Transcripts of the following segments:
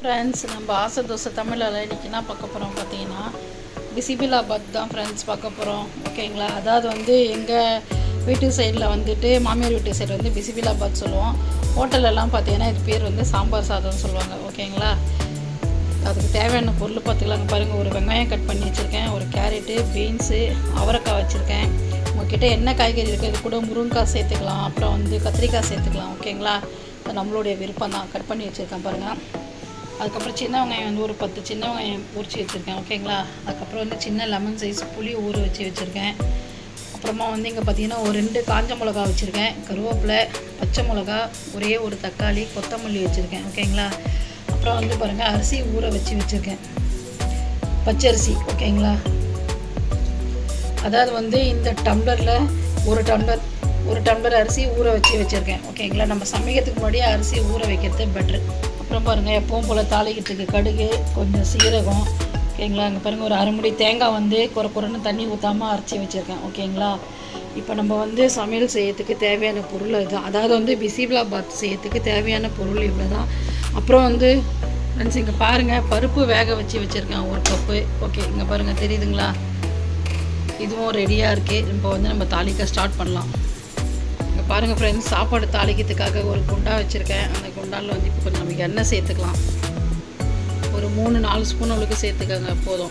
friends நம்ம ஆசை தோசை தமிழில் இன்றைக்கி என்ன பார்க்க போகிறோம் பார்த்தீங்கன்னா பிசிபிலாபாத் தான் ஃப்ரெண்ட்ஸ் பார்க்க போகிறோம் ஓகேங்களா அதாவது வந்து எங்கள் வீட்டு சைடில் வந்துட்டு மாமியார் வீட்டு சைடு வந்து பிசிபிலாபாத் சொல்லுவோம் ஹோட்டலெல்லாம் பார்த்தீங்கன்னா இது பேர் வந்து சாம்பார் சாதம்னு சொல்லுவாங்க ஓகேங்களா அதுக்கு தேவையான பொருள் பார்த்துக்கலாங்க பாருங்கள் ஒரு வெங்காயம் கட் பண்ணி வச்சுருக்கேன் ஒரு கேரட்டு பீன்ஸு அவரைக்காய் வச்சுருக்கேன் உங்ககிட்ட என்ன காய்கறி இருக்குது இது கூட முருங்கைக்காய் சேர்த்துக்கலாம் அப்புறம் வந்து கத்திரிக்காய் சேர்த்துக்கலாம் ஓகேங்களா அது நம்மளுடைய விருப்பம் தான் கட் பண்ணி வச்சுருக்கேன் பாருங்கள் அதுக்கப்புறம் சின்ன வெங்காயம் வந்து ஒரு பத்து சின்ன வெங்காயம் உரிச்சு வச்சுருக்கேன் ஓகேங்களா அதுக்கப்புறம் வந்து சின்ன லெமன் சைஸ் புளி ஊற வச்சு வச்சுருக்கேன் அப்புறமா வந்து இங்கே பார்த்தீங்கன்னா ஒரு ரெண்டு காஞ்ச மிளகா வச்சுருக்கேன் கருவேப்பிலை பச்சை மிளகா ஒரே ஒரு தக்காளி கொத்தமல்லி வச்சுருக்கேன் ஓகேங்களா அப்புறம் வந்து பாருங்கள் அரிசி ஊற வச்சு வச்சுருக்கேன் பச்சரிசி ஓகேங்களா அதாவது வந்து இந்த டம்ளரில் ஒரு டம்ளர் ஒரு டம்ளர் அரிசி ஊற வச்சு வச்சுருக்கேன் ஓகேங்களா நம்ம சமைக்கிறதுக்கு முன்னாடியே அரிசி ஊற வைக்கிறது பெட்ரு அப்புறம் பாருங்கள் எப்பவும் போல் தாளிக்கிறதுக்கு கடுகு கொஞ்சம் சீரகம் ஓகேங்களா அங்கே பாருங்கள் ஒரு அரைமுடி தேங்காய் வந்து குறை குறைன்னு தண்ணி ஊற்றாமல் அரைச்சி வச்சுருக்கேன் ஓகேங்களா இப்போ நம்ம வந்து சமையல் செய்யறதுக்கு தேவையான பொருள் இதுதான் அதாவது வந்து பிசிபிளா பாத் செய்யறதுக்கு தேவையான பொருள் இவ்வளோ தான் அப்புறம் வந்து ஃப்ரெண்ட்ஸ் இங்கே பாருங்கள் பருப்பு வேக வச்சு வச்சுருக்கேன் ஒரு கப்பு ஓகே இங்கே பாருங்கள் தெரியுதுங்களா இதுவும் ரெடியாக இருக்குது இப்போ வந்து நம்ம தாளிக்க ஸ்டார்ட் பண்ணலாம் இங்கே பாருங்கள் ஃப்ரெண்ட்ஸ் சாப்பாடு தாளிக்கிறதுக்காக ஒரு குண்டா வச்சுருக்கேன் அந்த குண்டாவில் வந்து இப்போ கொஞ்சம் நம்ம எண்ணெய் சேர்த்துக்கலாம் ஒரு மூணு நாலு ஸ்பூன் அளவுக்கு சேர்த்துக்கோங்க போதும்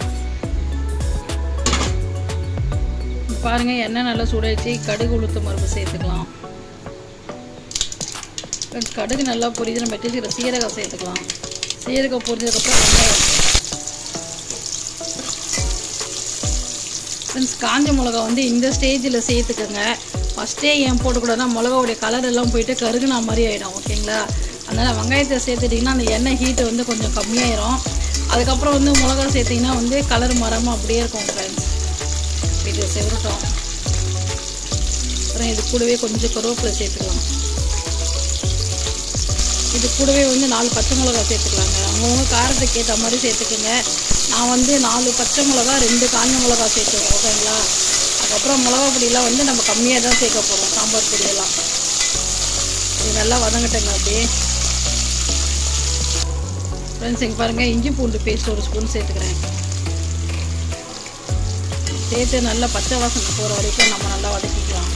இங்க பாருங்க எண்ணெய் நல்லா சுடாச்சு கடுகு உளுத்த மருப்பு சேர்த்துக்கலாம் இப்ப கடுகு நல்லா பொரியுது நம்ம வச்சுருக்கிற சீரகம் சேர்த்துக்கலாம் சீரகம் பொரிஞ்சதுக்கப்புறம் வெங்காயம் ஃப்ரெண்ட்ஸ் காஞ்ச மிளகா வந்து இந்த ஸ்டேஜில் சேர்த்துக்கோங்க ஃபஸ்ட்டே ஏன் போடக்கூடாதுன்னா மிளகாவுடைய கலர் எல்லாம் போயிட்டு கருகுனா மாதிரி ஆகிடும் ஓகேங்களா அதனால் வெங்காயத்தை சேர்த்துட்டிங்கன்னா அந்த எண்ணெய் ஹீட்டு வந்து கொஞ்சம் கம்மியாயிரும் அதுக்கப்புறம் வந்து மிளகா சேர்த்திங்கன்னா வந்து கலர் மரமாக அப்படியே இருக்கும் ஃப்ரெண்ட்ஸ் இது செவரட்டும் அப்புறம் இது கூடவே கொஞ்சம் கருவேப்பிலை சேர்த்துக்கலாம் இது கூடவே வந்து நாலு பச்சை மிளகா சேர்த்துக்கலாங்க அவங்கவுங்க காரத்துக்கு ஏற்ற மாதிரி சேர்த்துக்குங்க நான் வந்து நாலு பச்சை மிளகா ரெண்டு காஞ்ச மிளகா சேர்த்துக்கேன் ஓகேங்களா அதுக்கப்புறம் மிளகா பொடியெல்லாம் வந்து நம்ம கம்மியாக தான் சேர்க்க போகிறோம் சாம்பார் பொடியெல்லாம் இது நல்லா வதங்கட்டுங்க அப்படியே ஃப்ரெண்ட்ஸ் இங்கே பாருங்கள் இஞ்சி பூண்டு பேஸ்ட் ஒரு ஸ்பூன் சேர்த்துக்கிறேன் சேர்த்து நல்லா பச்சை வாசனை போகிற வரைக்கும் நம்ம நல்லா வதக்கிக்கலாம்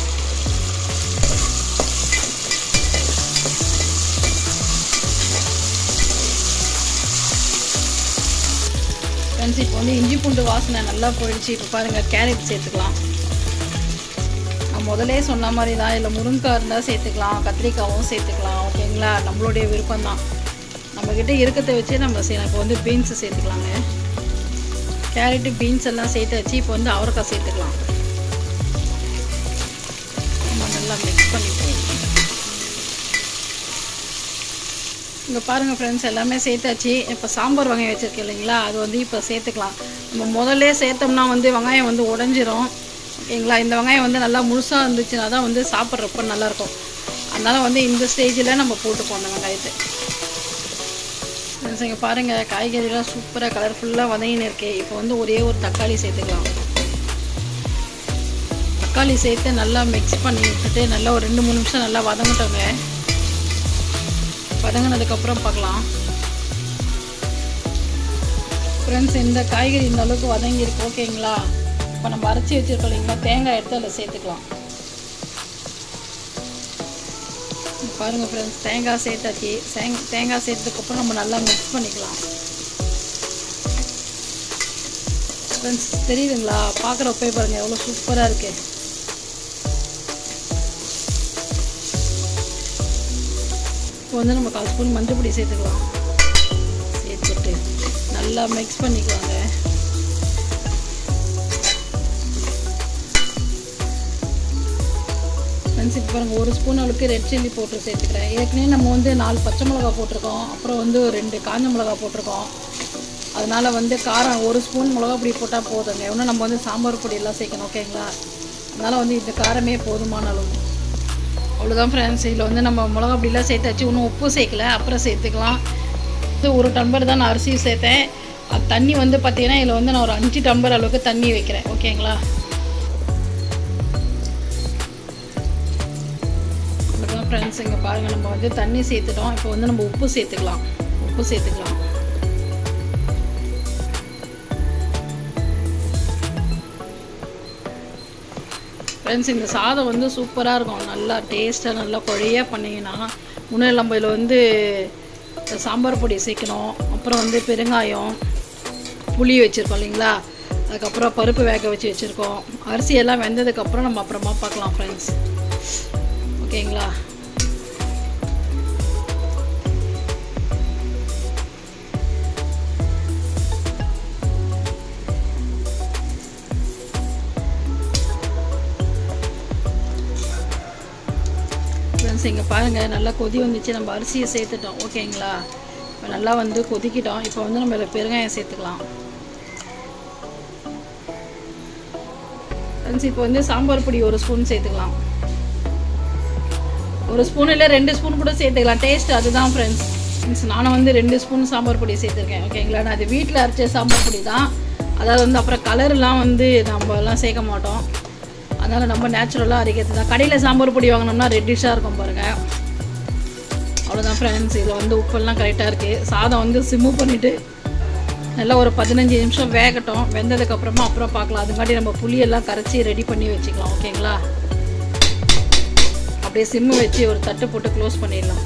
ஃப்ரெண்ட்ஸ் இப்போ வந்து இஞ்சி பூண்டு வாசனை நல்லா போயிடுச்சு இப்போ பாருங்கள் கேரட் சேர்த்துக்கலாம் நான் முதலே சொன்ன மாதிரி தான் இல்லை முருங்கைக்காய் இருந்தால் சேர்த்துக்கலாம் கத்திரிக்காவும் சேர்த்துக்கலாம் ஓகேங்களா நம்மளுடைய விருப்பம் தான் நம்மக்கிட்ட இருக்கிறத வச்சு நம்ம செய்யலாம் இப்போ வந்து பீன்ஸு சேர்த்துக்கலாங்க கேரட்டு பீன்ஸ் எல்லாம் சேர்த்து வச்சு இப்போ வந்து அவரைக்காய் சேர்த்துக்கலாம் நம்ம நல்லா மிக்ஸ் பண்ணிப்போம் இங்கே பாருங்கள் ஃப்ரெண்ட்ஸ் எல்லாமே சேர்த்தாச்சு இப்போ சாம்பார் வெங்காயம் வச்சுருக்கேன் இல்லைங்களா அது வந்து இப்போ சேர்த்துக்கலாம் நம்ம முதல்ல சேர்த்தோம்னா வந்து வெங்காயம் வந்து உடஞ்சிரும் ஓகேங்களா இந்த வெங்காயம் வந்து நல்லா முழுசாக இருந்துச்சுன்னா தான் வந்து சாப்பிட்றப்ப நல்லாயிருக்கும் அதனால் வந்து இந்த ஸ்டேஜில் நம்ம போட்டுப்போம் அந்த வெங்காயத்தை ஃப்ரெண்ட்ஸ் இங்கே பாருங்கள் காய்கறிலாம் சூப்பராக கலர்ஃபுல்லாக வதங்கின்னு இருக்கே இப்போ வந்து ஒரே ஒரு தக்காளி சேர்த்துக்கலாம் தக்காளி சேர்த்து நல்லா மிக்ஸ் பண்ணி விட்டுட்டு நல்லா ஒரு ரெண்டு மூணு நிமிஷம் நல்லா வதங்கட்டோங்க வதங்கினதுக்கப்புறம் பார்க்கலாம் ஃப்ரெண்ட்ஸ் இந்த காய்கறி இந்த அளவுக்கு வதங்கியிருக்கு ஓகேங்களா இப்போ நம்ம அரைச்சி வச்சுருக்கோம் இல்லைங்களா தேங்காய் எடுத்து அதில் சேர்த்துக்கலாம் பாருங்கள் ஃப்ரெண்ட்ஸ் தேங்காய் சேர்த்தாச்சு தேங் தேங்காய் சேர்த்ததுக்கப்புறம் நம்ம நல்லா மிக்ஸ் பண்ணிக்கலாம் ஃப்ரெண்ட்ஸ் தெரியுதுங்களா பார்க்குறப்பே பாருங்கள் எவ்வளோ சூப்பராக இருக்குது இப்போ வந்து நம்ம கால் ஸ்பூன் மஞ்சள் பொடி சேர்த்துக்கலாம் சேர்த்துட்டு நல்லா மிக்ஸ் பண்ணிக்கலாங்க ஃப்ரெண்ட்ஸ் இப்போ பாருங்கள் ஒரு ஸ்பூன் அளவுக்கு ரெட் சில்லி போட்டு சேர்த்துக்கிறேன் ஏற்கனவே நம்ம வந்து நாலு பச்சை மிளகா போட்டிருக்கோம் அப்புறம் வந்து ஒரு ரெண்டு காஞ்ச மிளகா போட்டிருக்கோம் அதனால் வந்து காரம் ஒரு ஸ்பூன் மிளகா பொடி போட்டால் போதுங்க இன்னும் நம்ம வந்து சாம்பார் பொடி எல்லாம் சேர்க்கணும் ஓகேங்களா அதனால் வந்து இந்த காரமே போதுமான அளவு அவ்வளோதான் ஃப்ரெண்ட்ஸ் இதில் வந்து நம்ம மிளகா பொடியெலாம் சேர்த்தாச்சு இன்னும் உப்பு சேர்க்கல அப்புறம் சேர்த்துக்கலாம் இது ஒரு டம்ளர் தான் நான் அரிசி சேர்த்தேன் அது தண்ணி வந்து பார்த்தீங்கன்னா இதில் வந்து நான் ஒரு அஞ்சு டம்ளர் அளவுக்கு தண்ணி வைக்கிறேன் ஓகேங்களா அவ்வளோதான் ஃப்ரெண்ட்ஸ் இங்கே பாருங்கள் நம்ம வந்து தண்ணி சேர்த்துட்டோம் இப்போ வந்து நம்ம உப்பு சேர்த்துக்கலாம் உப்பு சேர்த்துக்கலாம் ஃப்ரெண்ட்ஸ் இந்த சாதம் வந்து சூப்பராக இருக்கும் நல்லா டேஸ்ட்டாக நல்லா குழையாக பண்ணிங்கன்னா முன்னாடி நம்ம இதில் வந்து இந்த சாம்பார் பொடி சேர்க்கணும் அப்புறம் வந்து பெருங்காயம் புளி வச்சுருக்கோம் இல்லைங்களா அதுக்கப்புறம் பருப்பு வேக வச்சு வச்சுருக்கோம் அரிசி எல்லாம் வெந்ததுக்கப்புறம் நம்ம அப்புறமா பார்க்கலாம் ஃப்ரெண்ட்ஸ் ஓகேங்களா ஃப்ரெண்ட்ஸ் இங்கே பாருங்கள் நல்லா கொதி வந்துச்சு நம்ம அரிசியை சேர்த்துட்டோம் ஓகேங்களா இப்போ நல்லா வந்து கொதிக்கிட்டோம் இப்போ வந்து நம்ம இதில் பெருங்காயம் சேர்த்துக்கலாம் ஃப்ரெண்ட்ஸ் இப்போ வந்து சாம்பார் பொடி ஒரு ஸ்பூன் சேர்த்துக்கலாம் ஒரு ஸ்பூன் இல்லை ரெண்டு ஸ்பூன் கூட சேர்த்துக்கலாம் டேஸ்ட் அதுதான் ஃப்ரெண்ட்ஸ் மீன்ஸ் நானும் வந்து ரெண்டு ஸ்பூன் சாம்பார் பொடி சேர்த்துருக்கேன் ஓகேங்களா நான் அது வீட்டில் அரைச்ச சாம்பார் பொடி தான் அதாவது வந்து அப்புறம் கலர்லாம் வந்து நம்ம எல்லாம் சேர்க்க மாட்டோம் அதனால் நம்ம நேச்சுரலாக அரைக்கிறது தான் கடையில் சாம்பார் பொடி வாங்கினோம்னா ரெட்டிஷாக இருக்கும் பாருங்கள் அவ்வளோதான் ஃப்ரெண்ட்ஸ் இதில் வந்து உப்பெல்லாம் கரெக்டாக இருக்குது சாதம் வந்து சிம்மு பண்ணிவிட்டு நல்லா ஒரு பதினஞ்சு நிமிஷம் வேகட்டும் வெந்ததுக்கப்புறமா அப்புறம் பார்க்கலாம் அதுங்காட்டி நம்ம புளியெல்லாம் கரைச்சி ரெடி பண்ணி வச்சுக்கலாம் ஓகேங்களா அப்படியே சிம்மு வச்சு ஒரு தட்டு போட்டு க்ளோஸ் பண்ணிடலாம்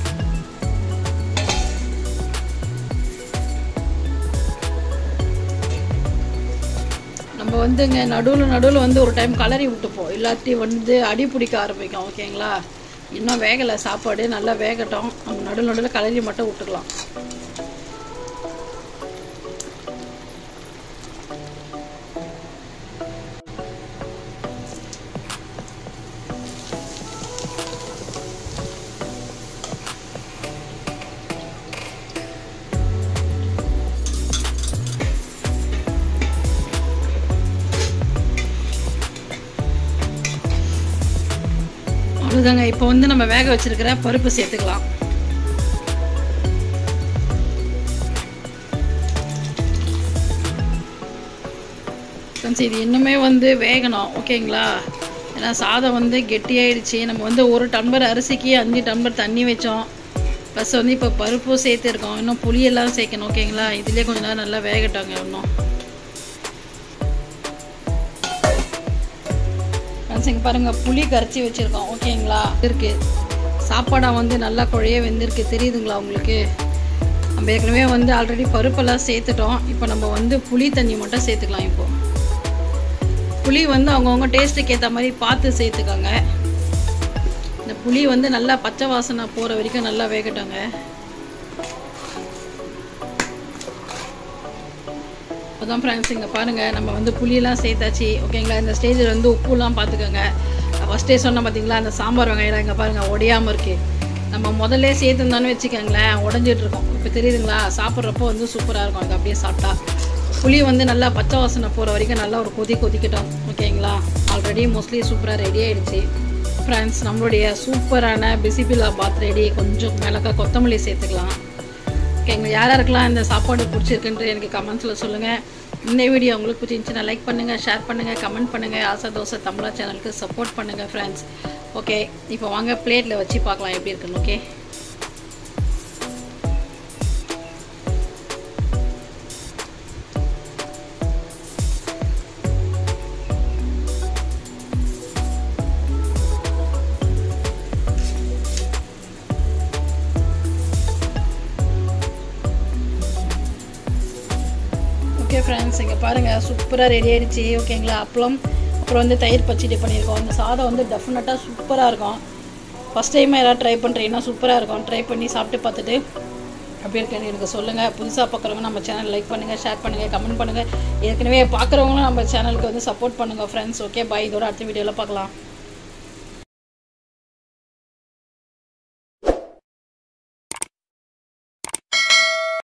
நம்ம வந்துங்க நடுவில் நடுவில் வந்து ஒரு டைம் கலரி விட்டுப்போம் இல்லாட்டி வந்து அடி பிடிக்க ஆரம்பிக்கும் ஓகேங்களா இன்னும் வேகலை சாப்பாடு நல்லா வேகட்டும் நம்ம நடுவில் நடுவில் கலரி மட்டும் விட்டுக்கலாம் அவ்வளோதாங்க இப்போ வந்து நம்ம வேக வச்சிருக்கிற பருப்பு சேர்த்துக்கலாம் ஃப்ரெண்ட்ஸ் இது இன்னுமே வந்து வேகணும் ஓகேங்களா ஏன்னா சாதம் வந்து கெட்டியாயிடுச்சு நம்ம வந்து ஒரு டம்ளர் அரிசிக்கு அஞ்சு டம்ளர் தண்ணி வச்சோம் ப்ளஸ் வந்து இப்போ பருப்பும் சேர்த்துருக்கோம் இன்னும் புளியெல்லாம் சேர்க்கணும் ஓகேங்களா இதுலேயே கொஞ்ச நேரம் நல்லா வேகட்டோங்க இன்னும் ஃப்ரெண்ட்ஸ் இங்கே பாருங்கள் புளி கரைச்சி வச்சுருக்கோம் ஓகேங்களா இருக்கு சாப்பாடாக வந்து நல்லா குழைய வெந்திருக்கு தெரியுதுங்களா உங்களுக்கு நம்ம ஏற்கனவே வந்து ஆல்ரெடி பருப்பெல்லாம் சேர்த்துட்டோம் இப்போ நம்ம வந்து புளி தண்ணி மட்டும் சேர்த்துக்கலாம் இப்போ புளி வந்து அவங்கவுங்க டேஸ்ட்டுக்கு ஏற்ற மாதிரி பார்த்து சேர்த்துக்கோங்க இந்த புளி வந்து நல்லா பச்சை வாசனை போகிற வரைக்கும் நல்லா வேகட்டோங்க அப்போதான் ஃப்ரெண்ட்ஸ் இங்கே பாருங்கள் நம்ம வந்து புளியெல்லாம் சேர்த்தாச்சு ஓகேங்களா இந்த ஸ்டேஜில் வந்து உப்புலாம் பார்த்துக்கோங்க ஃபஸ்ட்டே சொன்னேன் பார்த்தீங்களா அந்த சாம்பார் வெங்காயம் இங்கே பாருங்கள் உடையாமல் இருக்குது நம்ம முதல்ல சேர்த்துருந்தோன்னு வச்சுக்கோங்களேன் உடஞ்சிட்டு இருக்கோம் இப்போ தெரியுதுங்களா சாப்பிட்றப்போ வந்து சூப்பராக இருக்கும் அது அப்படியே சாப்பிட்டா புளி வந்து நல்லா பச்சை வாசனை போகிற வரைக்கும் நல்லா ஒரு கொதி கொதிக்கட்டும் ஓகேங்களா ஆல்ரெடி மோஸ்ட்லி சூப்பராக ரெடி ஆகிடுச்சு ஃப்ரெண்ட்ஸ் நம்மளுடைய சூப்பரான பிசிபிலா பாத் ரெடி கொஞ்சம் மிளகா கொத்தமல்லி சேர்த்துக்கலாம் ஓகேங்களா யார் யாருக்கெல்லாம் இந்த சாப்பாடு பிடிச்சிருக்குன்ட்டு எனக்கு கமெண்ட்ஸில் சொல்லுங்கள் இந்த வீடியோ உங்களுக்கு பிடிச்சிருந்துச்சுன்னா லைக் பண்ணுங்கள் ஷேர் பண்ணுங்கள் கமெண்ட் பண்ணுங்கள் ஆசா தோசை தமிழா சேனலுக்கு சப்போர்ட் பண்ணுங்கள் ஃப்ரெண்ட்ஸ் ஓகே இப்போ வாங்க பிளேட்டில் வச்சு பார்க்கலாம் எப்படி இருக்குன்னு ஓகே ஓகே ஃப்ரெண்ட்ஸ் இங்கே பாருங்கள் சூப்பராக ரெடி ஆயிடுச்சு ஓகேங்களா அப்பளம் அப்புறம் வந்து தயிர் பச்சடி பண்ணியிருக்கோம் இந்த சாதம் வந்து டெஃபினட்டாக சூப்பராக இருக்கும் ஃபஸ்ட் டைம் யாராவது ட்ரை பண்ணுறீங்கன்னா சூப்பராக இருக்கும் ட்ரை பண்ணி சாப்பிட்டு பார்த்துட்டு அப்படி இருக்குன்னு எனக்கு சொல்லுங்கள் புதுசாக பார்க்குறவங்க நம்ம சேனல் லைக் பண்ணுங்கள் ஷேர் பண்ணுங்கள் கமெண்ட் பண்ணுங்கள் ஏற்கனவே பார்க்குறவங்களும் நம்ம சேனலுக்கு வந்து சப்போர்ட் பண்ணுங்கள் ஃப்ரெண்ட்ஸ் ஓகே பாய் இதோட அடுத்த வீடியோவில் பார்க்கலாம்